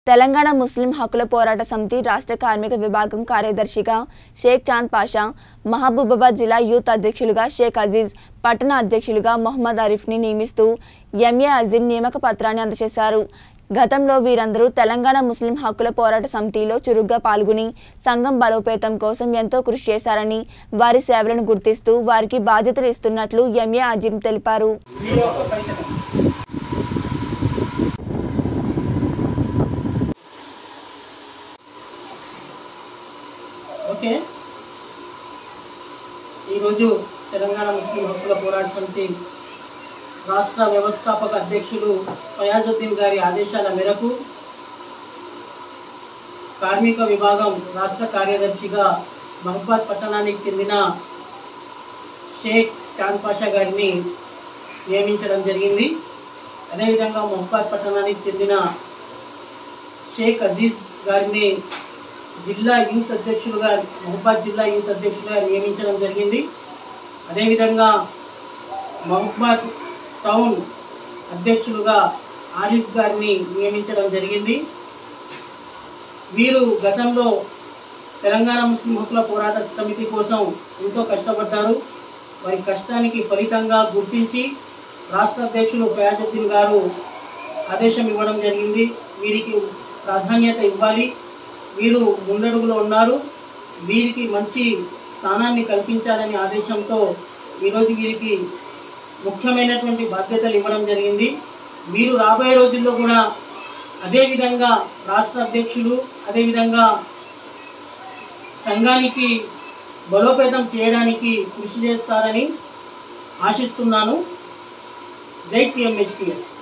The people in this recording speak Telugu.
తెలంగాణ ముస్లిం హక్కుల పోరాట సమితి రాష్ట్ర కార్మిక విభాగం కార్యదర్శిగా షేక్ చాంద్ పాషా మహబూబాబాద్ జిల్లా యూత్ అధ్యక్షులుగా షేక్ అజీజ్ పట్టణ అధ్యక్షులుగా మొహమ్మద్ ఆరిఫ్ని నియమిస్తూ ఎంఏ అజీం నియామక పత్రాన్ని అందజేశారు గతంలో వీరందరూ తెలంగాణ ముస్లిం హక్కుల పోరాట సమితిలో చురుగ్గా పాల్గొని సంఘం బలోపేతం కోసం ఎంతో కృషి చేశారని వారి సేవలను గుర్తిస్తూ వారికి బాధ్యతలు ఇస్తున్నట్లు ఎంఏ అజీం తెలిపారు వీడియో ఒక ఫైవ్ సెకండ్స్ ఓకే ఈరోజు తెలంగాణ ముస్లిం హక్కుల పోరాట సమితి రాష్ట్ర వ్యవస్థాపక అధ్యక్షులు ఫయాజుద్దీన్ గారి ఆదేశాల మేరకు కార్మిక విభాగం రాష్ట్ర కార్యదర్శిగా మహబాద్ పట్టణానికి చెందిన షేక్ చాంద్ పాషా గారిని నియమించడం జరిగింది అదేవిధంగా మొహబాద్ పట్టణానికి చెందిన షేక్ అజీజ్ గారిని జిల్లా యూత్ అధ్యక్షులుగా మహబాద్ జిల్లా యూత్ అధ్యక్షులుగా నియమించడం జరిగింది అదేవిధంగా మహబాద్ టౌన్ అధ్యక్షులుగా ఆరిఫ్ గారిని నియమించడం జరిగింది వీరు గతంలో తెలంగాణ ముస్లిం హక్కుల పోరాట సమితి కోసం ఎంతో కష్టపడ్డారు వారి కష్టానికి ఫలితంగా గుర్తించి రాష్ట్ర అధ్యక్షులు ఫయాజుద్దీన్ గారు ఆదేశం ఇవ్వడం జరిగింది వీరికి ప్రాధాన్యత ఇవ్వాలి వీరు ముందడుగులో ఉన్నారు వీరికి మంచి స్థానాన్ని కల్పించాలనే ఆదేశంతో ఈరోజు వీరికి ముఖ్యమైనటువంటి బాధ్యతలు ఇవ్వడం జరిగింది వీరు రాబోయే రోజుల్లో కూడా అదేవిధంగా రాష్ట్ర అధ్యక్షులు అదేవిధంగా సంఘానికి బలోపేతం చేయడానికి కృషి చేస్తారని ఆశిస్తున్నాను జై టిఎంహెచ్పిఎస్